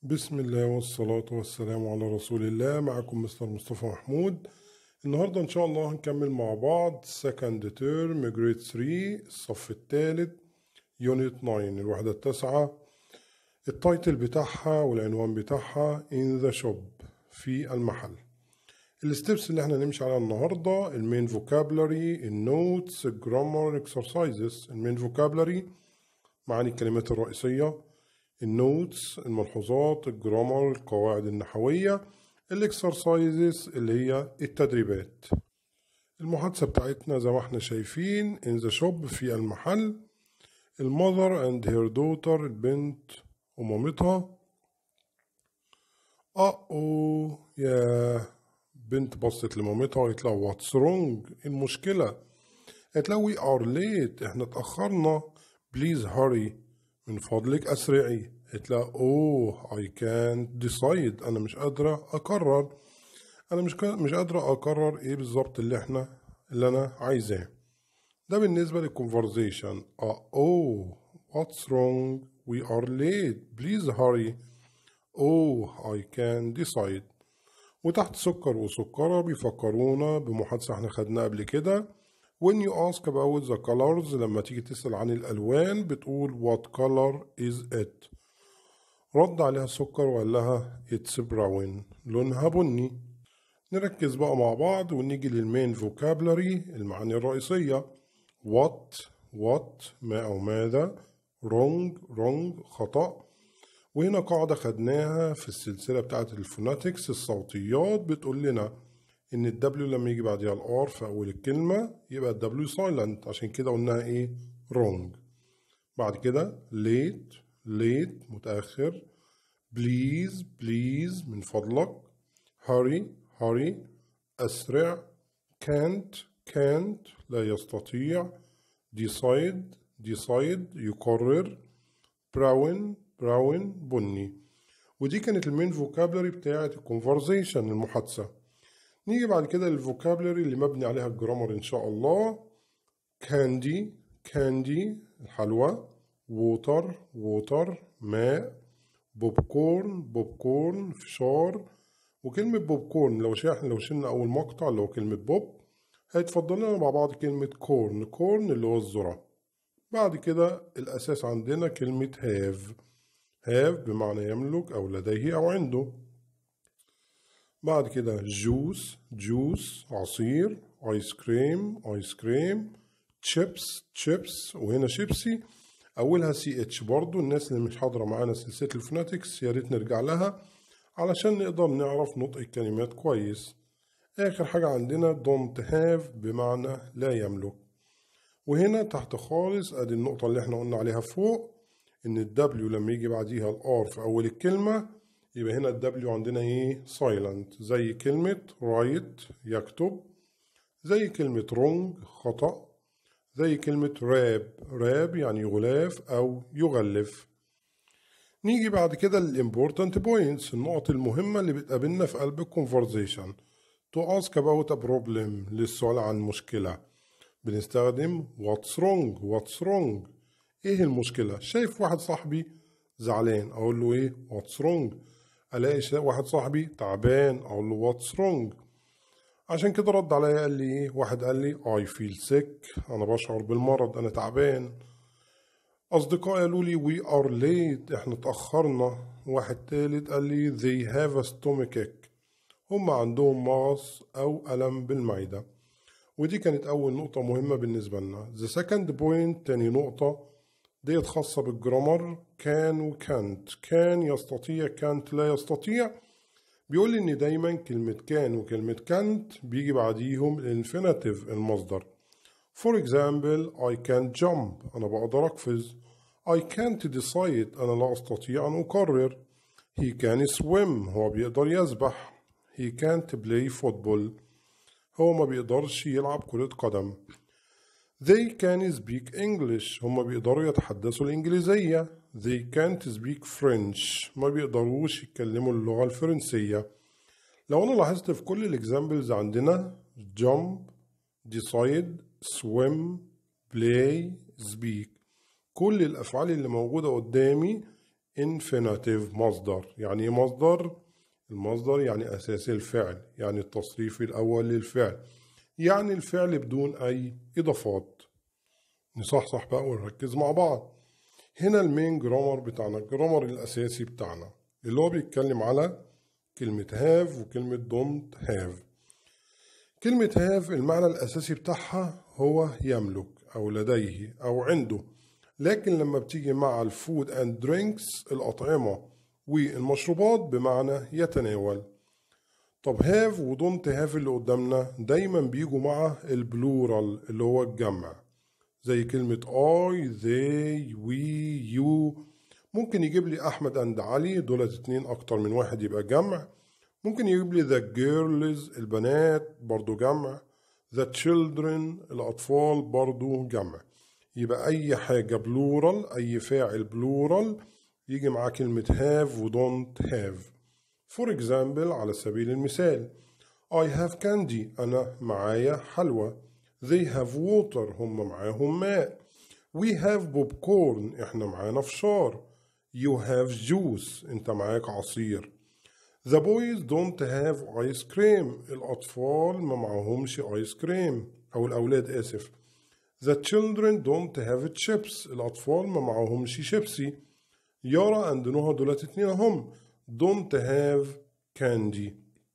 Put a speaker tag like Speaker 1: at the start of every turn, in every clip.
Speaker 1: بسم الله والصلاة والسلام على رسول الله معكم مستر مصطفى محمود النهاردة إن شاء الله هنكمل مع بعض second term grade 3 الصف الثالث unit 9 الوحدة التاسعة التايتل بتاعها والعنوان بتاعها in the shop في المحل الستبس اللي احنا نمشي عليها النهاردة المين vocabulary النوتس الجرامر exercises المين vocabulary معاني الكلمات الرئيسية النوتس الملحوظات الجرامر القواعد النحوية الاكسرسايزز اللي هي التدريبات المحادثة بتاعتنا زي ما احنا شايفين in the shop في المحل المذر and her daughter البنت ومامتها اه اوه يا بنت بصت لمامتها وقالت لها واتس رونج المشكلة قالت لها وي ار ليت احنا اتأخرنا بليز هاري من فضلك أسرعي قالت لها أوه I can't decide أنا مش قادرة أقرر أنا مش مش قادرة أقرر إيه بالظبط اللي إحنا اللي أنا عايزاه ده بالنسبة للconversation آه أوه what's wrong we are late please hurry أوه I can't decide وتحت سكر وسكرة بيفكرونا بمحادثة احنا خدناها قبل كده when you ask about the colors لما تيجي تسأل عن الألوان بتقول what color is it رد عليها سكر وقال لها it's brown لونها بني نركز بقى مع بعض ونيجي للمين vocabulary المعاني الرئيسية what what ما أو ماذا wrong wrong خطأ وهنا قاعدة خدناها في السلسلة بتاعت الفوناتكس الصوتيات بتقول لنا إن الدبليو لما يجي بعدها الآر في أول الكلمة يبقى الدبليو سايلنت عشان كده قلناها إيه wrong بعد كده late late متأخر please please من فضلك hurry hurry أسرع can't can't لا يستطيع decide decide يقرر brown brown بني ودي كانت المين فوكابلري بتاعت الكونفرزيشن المحادثة نيجي بعد كده للفوكابلري اللي مبني عليها الجرامر إن شاء الله كاندي كاندي الحلوى ووتر ووتر ماء بوب كورن بوب كورن فشار وكلمة بوب كورن لو شاحن لو شلنا أول مقطع اللي هو كلمة بوب هيتفضل لنا مع بعض كلمة كورن كورن اللي هو الذرة بعد كده الأساس عندنا كلمة هاف هاف بمعنى يملك أو لديه أو عنده بعد كده جوس جوس عصير آيس كريم آيس كريم تشيبس تشيبس وهنا شيبسي أولها سي اتش برضو الناس اللي مش حاضرة معانا سلسلة الفوناتكس يا ريت نرجع لها علشان نقدر نعرف نطق الكلمات كويس آخر حاجة عندنا don't have بمعنى لا يملك وهنا تحت خالص ادي النقطة اللي احنا قلنا عليها فوق ان الدبليو لما يجي بعديها الار في اول الكلمة يبقى هنا الدبليو عندنا ايه silent زي كلمة write يكتب زي كلمة wrong خطأ زي كلمة راب راب يعني غلاف أو يغلف نيجي بعد كده للimportant points النقط المهمة اللي بتقابلنا في قلب الكونفرزيشن to ask about a problem للسؤال عن مشكلة بنستخدم what's wrong what's wrong ايه المشكلة شايف واحد صاحبي زعلان اقول له ايه what's wrong الاقي واحد صاحبي تعبان اقول له what's wrong عشان كده رد عليا قال لي ايه واحد قال لي I feel sick انا بشعر بالمرض انا تعبان اصدقائي قالوا لي we are late احنا اتاخرنا واحد تالت قال لي they have a stomachache هم عندهم مغص او الم بالمعده ودي كانت اول نقطه مهمه بالنسبه لنا the second point تاني نقطه ديت خاصه بالجرامر كان وكانت كان يستطيع كانت لا يستطيع بيقول لي ان دايما كلمة كان وكلمة كانت بيجي بعديهم الانفينيتيف المصدر For example I can't jump أنا بقدر أقفز I can't decide أنا لا أستطيع أن أقرر He can swim هو بيقدر يسبح He can't play football هو ما بيقدرش يلعب كرة قدم They can speak English هم بيقدروا يتحدثوا الإنجليزية They can't speak French ما بيقدروش يتكلموا اللغة الفرنسية لو أنا لاحظت في كل الإكزامبلز عندنا jump decide swim play speak كل الأفعال اللي موجودة قدامي infinitive مصدر يعني ايه مصدر المصدر يعني أساس الفعل يعني التصريف الأول للفعل يعني الفعل بدون أي إضافات نصحصح بقى ونركز مع بعض هنا المين جرامر بتاعنا الجرامر الأساسي بتاعنا اللي هو بيتكلم على كلمة have وكلمة don't have كلمة have المعنى الأساسي بتاعها هو يملك أو لديه أو عنده لكن لما بتيجي مع الفود اند درينكس الأطعمة والمشروبات بمعنى يتناول طب هاف ودونت هاف اللي قدامنا دايما بيجوا مع البلورال اللي هو الجمع زي كلمة I, they, we, you ممكن يجيب لي أحمد أند علي دولت اتنين أكتر من واحد يبقى جمع ممكن يجيب لي the girls البنات برضو جمع the children الأطفال برضو جمع يبقى أي حاجة بلورال أي فاعل بلورال يجي معاه كلمة have و don't have for example على سبيل المثال I have candy أنا معايا حلوى they have water هم معاهم ماء we have popcorn إحنا معانا فشار you have juice أنت معاك عصير the boys don't have ice cream الأطفال ما معاهمش ice cream أو الأولاد آسف the children don't have chips الأطفال ما معاهمش شيبسي يارا اند نهى دولت اتنين هم don't have candy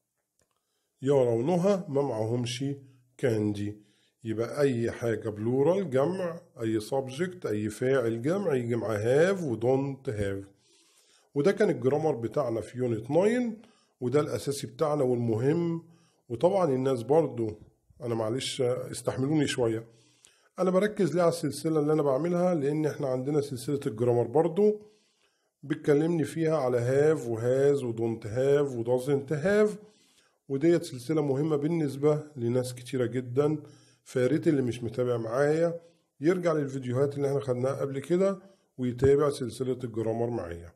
Speaker 1: يارا ونهى ما معهمش كاندي يبقى أي حاجة بلورال جمع أي subject أي فاعل جمع يجي مع have و don't have وده كان الجرامر بتاعنا في يونت 9 وده الأساسي بتاعنا والمهم وطبعا الناس برضو أنا معلش استحملوني شوية أنا بركز ليه على السلسلة اللي أنا بعملها لأن إحنا عندنا سلسلة الجرامر برضو بتكلمني فيها على هاف وهاز ودونت هاف ودازنت هاف وديت سلسلة مهمة بالنسبة لناس كتيرة جدا فياريت اللي مش متابع معايا يرجع للفيديوهات اللي احنا خدناها قبل كده ويتابع سلسلة الجرامر معايا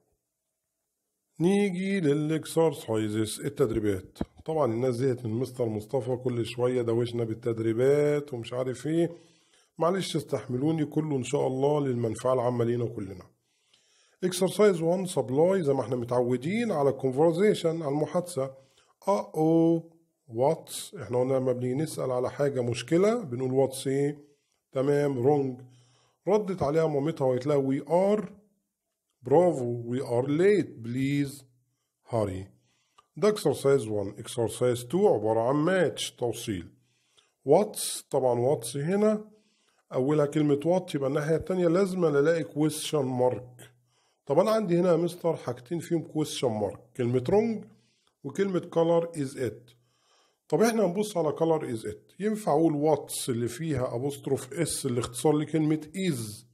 Speaker 1: نيجي للاكسرسايزز التدريبات طبعا الناس زهقت من مستر مصطفى كل شوية دوشنا بالتدريبات ومش عارف ايه معلش استحملوني كله ان شاء الله للمنفعة العامة لينا كلنا اكسرسايز 1 سبلاي زي ما احنا متعودين على الكونفرزيشن على المحادثة اه او واتس احنا قلنا لما بنيجي نسأل على حاجة مشكلة بنقول واتس ايه تمام رونج ردت عليها مامتها وقالت لها وي ار برافو وي ار ليت بليز هاري ده اكسرسايز 1 اكسرسايز 2 عبارة عن ماتش توصيل واتس طبعا واتس هنا أولها كلمة وات يبقى الناحية التانية لازم ألاقي كويستشن مارك طب أنا عندي هنا يا مستر حاجتين فيهم كويستشن مارك كلمة رونج وكلمة color is it طب احنا هنبص على color is it ينفع اقول واتس اللي فيها ابوستروف اس اللي اختصار لكلمة is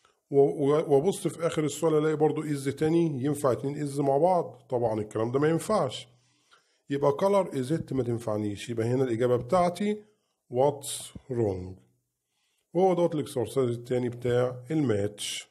Speaker 1: وابص في اخر السؤال الاقي برضو is تاني ينفع اتنين is مع بعض طبعا الكلام ده ما ينفعش يبقى color is it ما تنفعنيش يبقى هنا الاجابة بتاعتي what's wrong وهو دوت الاكسرسايز التاني بتاع الماتش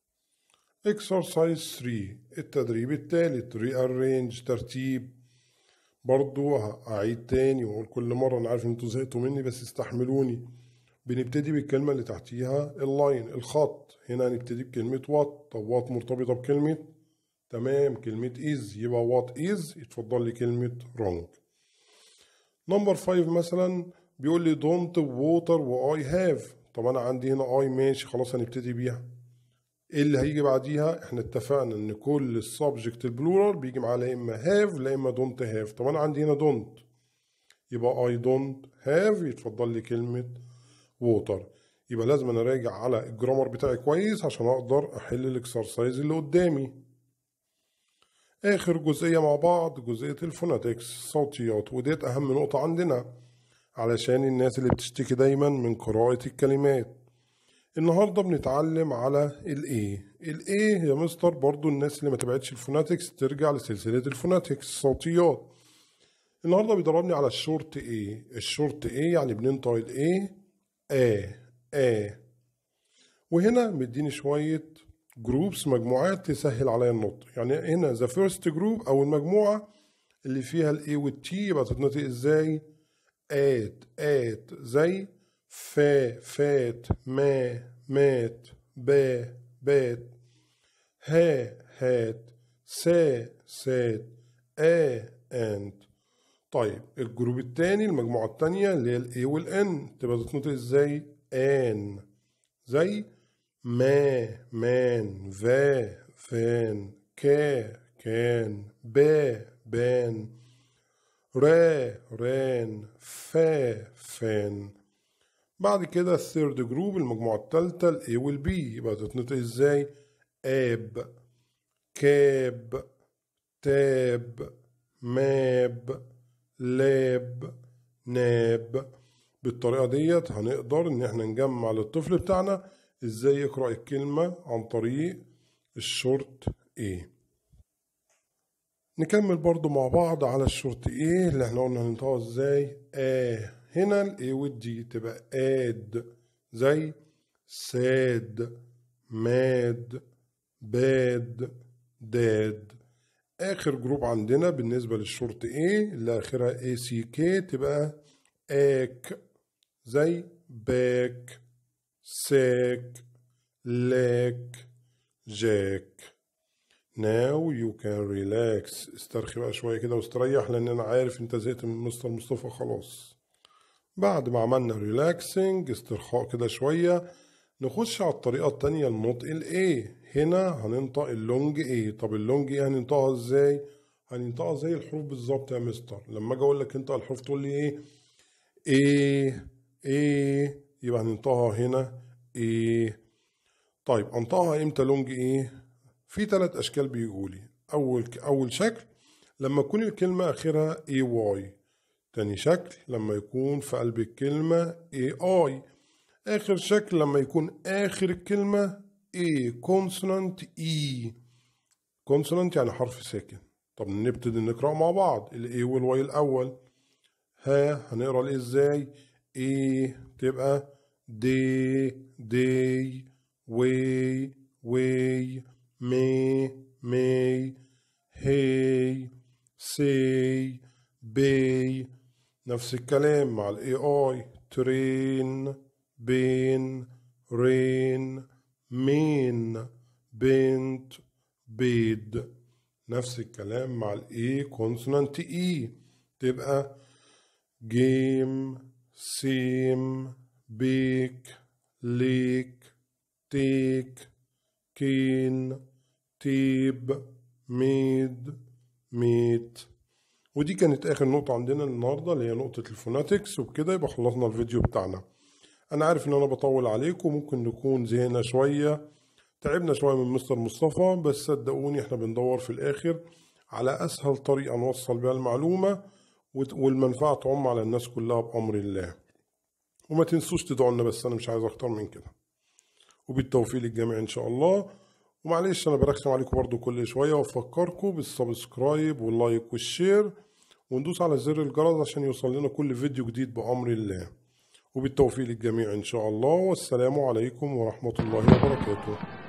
Speaker 1: اكسرسايز 3 التدريب التالت rearrange ترتيب برضو هعيد تاني واقول كل مرة انا عارف ان انتوا زهقتوا مني بس استحملوني بنبتدي بالكلمة اللي تحتيها اللاين الخط هنا هنبتدي بكلمة وات طب وات مرتبطة بكلمة تمام كلمة is يبقى وات is يتفضل لي كلمة wrong نمبر 5 مثلا بيقول لي don't water و I have طب انا عندي هنا I ماشي خلاص هنبتدي بيها ايه اللي هيجي بعديها احنا اتفقنا ان كل السبجكت البلورال بيجي معاه لا اما have لا اما don't have طب انا عندي هنا don't يبقى I don't have يتفضل لي كلمة water يبقى لازم انا راجع على الجرامر بتاعي كويس عشان اقدر احل الاكسرسايز اللي قدامي اخر جزئية مع بعض جزئية الفوناتكس صوتيات وديت اهم نقطة عندنا علشان الناس اللي بتشتكي دايما من قراءة الكلمات النهارده بنتعلم على الايه الايه يا مستر برضو الناس اللي ما تبعتش الفوناتكس ترجع لسلسلة الفوناتكس الصوتيات النهارده بيدربني على الشورت ايه الشورت ايه يعني بننطق الايه ا ا وهنا مديني شوية جروبس مجموعات تسهل عليا النطق يعني هنا ذا فيرست جروب او المجموعة اللي فيها الاي والتي يبقى تتنطق ازاي ات ات زي فا فات ما مات با بات ها هات سا سات آ أنت طيب الجروب التاني المجموعة التانية اللي هي ال A وال N تبقى تتنطق ازاي؟ آن زي ما مان فا فان كا كان با بان را ران فا فان بعد كده الثيرد جروب المجموعة التالتة ال A وال B يبقى تتنطق ازاي؟ آب كاب تاب ماب لاب ناب بالطريقة ديت هنقدر إن احنا نجمع للطفل بتاعنا إزاي يقرأ الكلمة عن طريق الشورت A نكمل برضو مع بعض على الشورت A اللي احنا قلنا هننطقها ازاي آه هنا ال A وال D تبقى آد زي ساد ماد باد داد آخر جروب عندنا بالنسبة للشورت A اللي آخرها اي سي كي تبقى آك زي باك ساك لاك جاك now you can relax استرخي بقى شوية كده واستريح لأن أنا عارف أنت زهقت من مستر مصطفى خلاص بعد ما عملنا ريلاكسنج استرخاء كده شوية نخش على الطريقة التانية لنطق ال A هنا هننطق اللونج A طب اللونج A هننطقها ازاي؟ هننطقها زي الحروف بالظبط يا مستر لما اجي اقول لك انطق الحروف تقول لي ايه؟ A A يبقى هننطقها هنا A طيب انطقها امتى لونج A؟ في ثلاث اشكال بيجوا لي اول اول شكل لما تكون الكلمة اخرها AY تاني شكل لما يكون في قلب الكلمة AI آخر شكل لما يكون آخر الكلمة A consonant E consonant يعني حرف ساكن طب نبتدي نقرأ مع بعض ال A وال Y الأول ها هنقرأ الإيه إزاي A تبقى day day way way may may hey say bay نفس الكلام مع ال AI train بين رين مين بنت بيد نفس الكلام مع الاي كونسونانت اي تبقى جيم سيم بيك ليك تيك كين تيب ميد ميت ودي كانت اخر نقطة عندنا النهاردة اللي هي نقطة الفوناتكس وبكده يبقى خلصنا الفيديو بتاعنا انا عارف ان انا بطول عليكم ممكن نكون زهقنا شوية تعبنا شوية من مستر مصطفى بس صدقوني احنا بندور في الاخر على اسهل طريقة نوصل بيها المعلومة والمنفعة تعم على الناس كلها بامر الله وما تنسوش تدعوا لنا بس انا مش عايز اكتر من كده وبالتوفيق للجميع ان شاء الله ومعلش انا برخم عليكم برضو كل شوية وافكركم بالسبسكرايب واللايك والشير وندوس على زر الجرس عشان يوصل لنا كل فيديو جديد بأمر الله وبالتوفيق للجميع إن شاء الله والسلام عليكم ورحمة الله وبركاته